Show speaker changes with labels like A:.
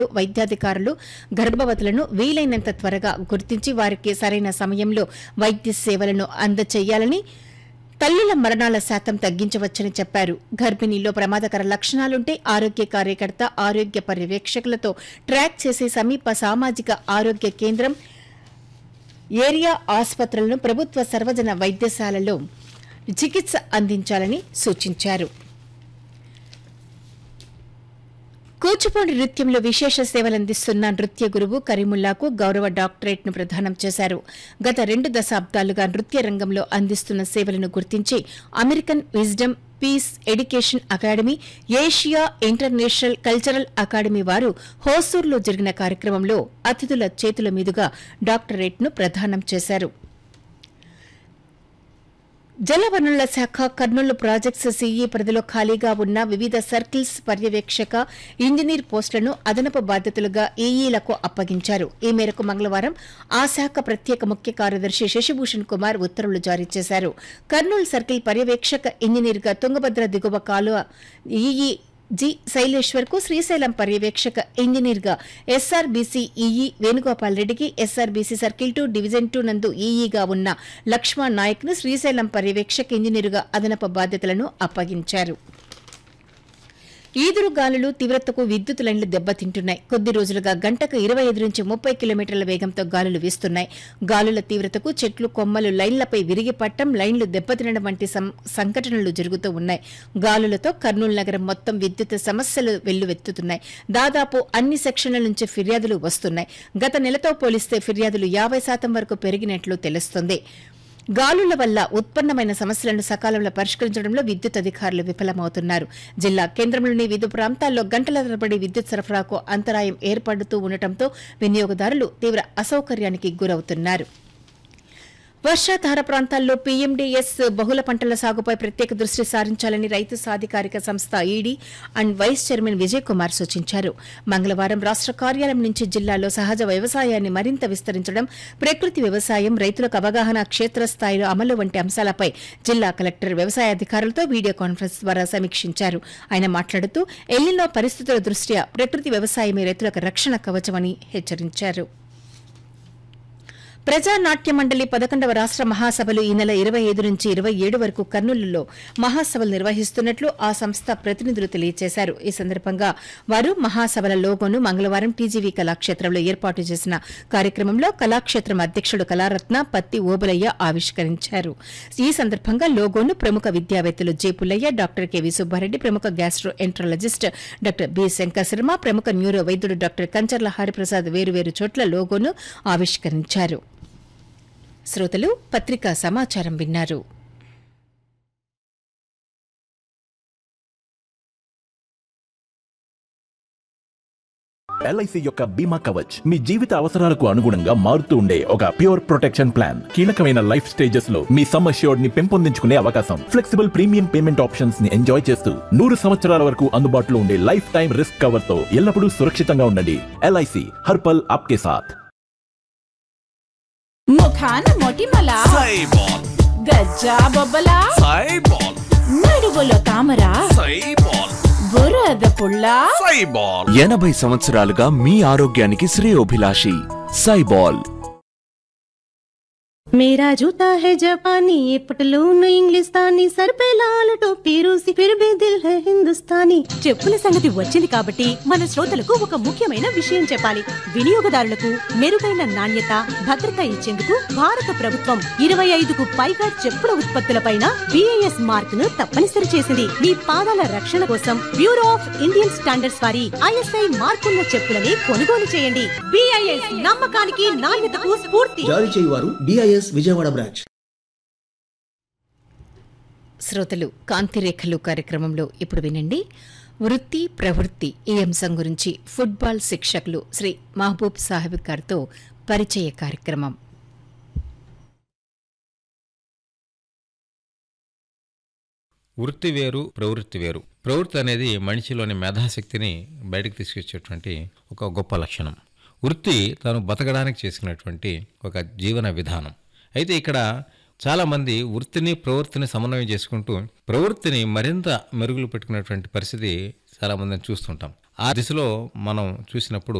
A: వైద్యాధికారులు గర్భవతులను వీలైనంత త్వరగా గుర్తించి వారికి సరైన సమయంలో వైద్య సేవలను అందచేయాలని తల్లుల మరణాల శాతం తగ్గించవచ్చని చెప్పారు గర్భిణీల్లో ప్రమాదకర లక్షణాలుంటే ఆరోగ్య కార్యకర్త ఆరోగ్య పర్యవేక్షకులతో ట్రాక్ చేసే సమీప సామాజిక ఆరోగ్య కేంద్రం ఏరియా ఆసుపత్రులను ప్రభుత్వ సర్వజన వైద్యశాలలో చికిత్స అందించాలని సూచించారు కూచిపూడి నృత్యంలో విశేష సేవలందిస్తున్న నృత్య గురువు కరీముల్లాకు గౌరవ డాక్టరేట్ ను ప్రదానం చేశారు గత రెండు దశాబ్దాలుగా నృత్య రంగంలో అందిస్తున్న సేవలను గుర్తించి American wisdom peace education academy Asia international cultural academy వారు హోసూర్లో జరిగిన కార్యక్రమంలో అతిథుల చేతుల మీదుగా డాక్టరేట్ ను ప్రదానం చేశారు జలవనరుల శాఖ కర్నూలు ప్రాజెక్ట్స్ సీఈ పరిధిలో ఖాళీగా ఉన్న వివిధ సర్కిల్స్ పర్యవేక్షక ఇంజనీర్ పోస్టులను అదనపు బాధ్యతలుగా ఈఈలకు అప్పగించారు ఈ మేరకు మంగళవారం ఆ శాఖ ప్రత్యేక ముఖ్య కార్యదర్శి శశిభూషణ్ కుమార్ ఉత్తర్వులు జారీ చేశారు కర్నూలు సర్కిల్ పర్యవేక్షక ఇంజనీర్గా తుంగభద్ర దిగువ కాలువ ఈఈ జి శైలేశ్వర్ కు శ్రీశైలం పర్యవేక్షక ఇంజనీర్ గా ఎస్ఆర్బీసీ ఈఈ వేణుగోపాల్ రెడ్డికి SRBC circle two division two నందు ఈఈగా ఉన్న లక్ష్మణ్ నాయక్ ను శ్రీశైలం పర్యవేక్షక ఇంజనీరుగా అదనపు బాధ్యతలను అప్పగించారు ఈదురు గాలులు తీవ్రతకు విద్యుత్ లైన్లు దెబ్బతింటున్నాయి కొద్ది రోజులుగా గంటకు ఇరవై ఐదు నుంచి ముప్పై కిలోమీటర్ల వేగంతో గాలులు వీస్తున్నాయి గాలుల తీవ్రతకు చెట్లు కొమ్మలు లైన్లపై విరిగి పట్టం లైన్లు దెబ్బతినడం వంటి సం- సంఘటనలు జరుగుతూ ఉన్నాయి గాలులతో కర్నూలు నగరం మొత్తం విద్యుత్ సమస్యలు వెల్లువెత్తుతున్నాయి దాదాపు అన్ని సెక్షన్ల నుంచి ఫిర్యాదులు వస్తున్నాయి గత నెలతో పోలిస్తే ఫిర్యాదులు యాభై శాతం వరకు పెరిగినట్లు తెలుస్తోంది గాలుల వల్ల ఉత్పన్నమైన సమస్యలను సకాలంలో పరిష్కరించడంలో విద్యుత్ అధికారులు విఫలమవుతున్నారు జిల్లా కేంద్రంలోని వివిధ ప్రాంతాల్లో గంటల తరబడి విద్యుత్ సరఫరాకు అంతరాయం ఏర్పడుతూ ఉండటంతో వినియోగదారులు తీవ్ర అసౌకర్యానికి గురవుతున్నారు వర్షాధార ప్రాంతాల్లో పీఎండీఎస్ బహుళ పంటల సాగుపై ప్రత్యేక దృష్టి సారించాలని రైతు సాధికారిక సంస్థ ED and vice chairman Vijay Kumar సూచించారు మంగళవారం రాష్ట కార్యాలయం నుంచి జిల్లాలో సహజ వ్యవసాయాన్ని మరింత విస్తరించడం ప్రకృతి వ్యవసాయం రైతులకు అవగాహన క్షేత్రస్థాయిలో అమలు వంటి అంశాలపై జిల్లా కలెక్టర్ వ్యవసాయ అధికారులతో వీడియో కాన్ఫరెన్స్ ద్వారా సమీక్షించారు ఆయన మాట్లాడుతూ ఎల్లిలో పరిస్థితుల దృష్ట్యా ప్రకృతి వ్యవసాయమే రైతులకు రక్షణ కవచమని హెచ్చరించారు ప్రజానాట్య మండలి పదకొండవ రాష్ట మహాసభలు ఈ నెల ఇరవై ఐదు నుంచి ఇరవై ఏడు వరకు కర్నూలులో మహాసభలు నిర్వహిస్తున్నట్లు ఆ సంస్థ ప్రతినిధులు తెలియజేశారు ఈ సందర్భంగా వారు మహాసభల లోగోను మంగళవారం టీజీవీ కళాక్షేత్రంలో ఏర్పాటు చేసిన కార్యక్రమంలో కళాక్షేత్రం అధ్యక్షుడు కళారత్న పత్తి ఓబులయ్య ఆవిష్కరించారు ఈ సందర్భంగా లోగోను ప్రముఖ విద్యావేత్తలు J Pullaiah doctor KV Subbareddy ప్రముఖ gastroenterologist doctor B Shankar Sharma ప్రముఖ న్యూరో వైద్యుడు డాక్టర్ కంచర్ల హరిప్రసాద్ వేరువేరు చోట్ల లోగోను ఆవిష్కరించారు శ్రోతలు పత్రికా సమాచారం విన్నారు
B: ఎల్ఐసి యొక్క బీమా కవచ్ మీ జీవిత అవసరాలకు అనుగుణంగా మారుతూ ఉండే ఒక ప్యూర్ ప్రొటెక్షన్ ప్లాన్ కీలకమైన లైఫ్ స్టేజెస్ లో మీ సమ్ అష్యూర్డ్ ని పెంపొందించుకునే అవకాశం ఫ్లెక్సిబుల్ ప్రీమియం పేమెంట్ ఆప్షన్స్ ని ఎంజాయ్ చేస్తూ నూరు సంవత్సరాల వరకు అందుబాటులో ఉండే లైఫ్ టైం రిస్క్ కవర్ తో ఎల్లప్పుడూ సురక్షితంగా ఉండండి ఎల్ఐసి హర్పల్ ఆప్కే సాథ్
C: ముఖాన మొటిమల
D: సైబాల్
C: గజ్జా బొబ్బల
D: సైబాల్
C: నడువులో తామర
D: సైబాల్
C: బురద పుల్ల
D: సైబాల్
E: ఎనభై సంవత్సరాలుగా మీ ఆరోగ్యానికి శ్రేయోభిలాషి సైబాల్
F: मेरा जूता है जापानी ये पटलून इंग्लिस्तानी सर पे लाल टोपी रूसी फिर भी दिल है हिंदुस्तानी చెప్పుల సంగతి వచ్చింది కాబట్టి మన శ్రోతలకు ఒక ముఖ్యమైన విషయం చెప్పాలి వినియోగదారులకు మెరుగైన నాణ్యత భద్రత ఇచ్చేందుకు భారత ప్రభుత్వం ఇరవై ఐదుకు పైగా చెప్పుల ఉత్పత్తులపైన బిఐఎస్ మార్క్ ను తప్పనిసరి చేసింది మీ పాదాల రక్షణ కోసం బ్యూరో ఆఫ్ ఇండియన్ స్టాండర్డ్స్ వారి ఐఎస్ఐ మార్కున్న చెప్పులని కొనుగోలు చేయండి బిఐఎస్ నమ్మకానికి నాణ్యతకు స్ఫూర్తి
G: జారీ చేయువారు డిఐఎస్ విజయవాడ బ్రాంచ్
A: శ్రోతలు కాంతిరేఖలు కార్యక్రమంలో ఇప్పుడు వినండి వృత్తి ప్రవృత్తి ఈ అంశం గురించి ఫుట్బాల్ శిక్షకులు శ్రీ మహబూబ్ సాహెబ్ గారితో పరిచయ కార్యక్రమం
H: వృత్తి వేరు ప్రవృత్తి వేరు ప్రవృత్తి అనేది మనిషిలోని మేధాశక్తిని బయటకు తీసుకొచ్చేటువంటి ఒక గొప్ప లక్షణం వృత్తి తాను బతకడానికి చేసుకున్నటువంటి ఒక జీవన విధానం అయితే ఇక్కడ చాలామంది వృత్తిని ప్రవృత్తిని సమన్వయం చేసుకుంటూ ప్రవృత్తిని మరింత మెరుగులు పెట్టుకున్నటువంటి పరిస్థితి చాలా మందిని చూస్తుంటాం ఆ దిశలో మనం చూసినప్పుడు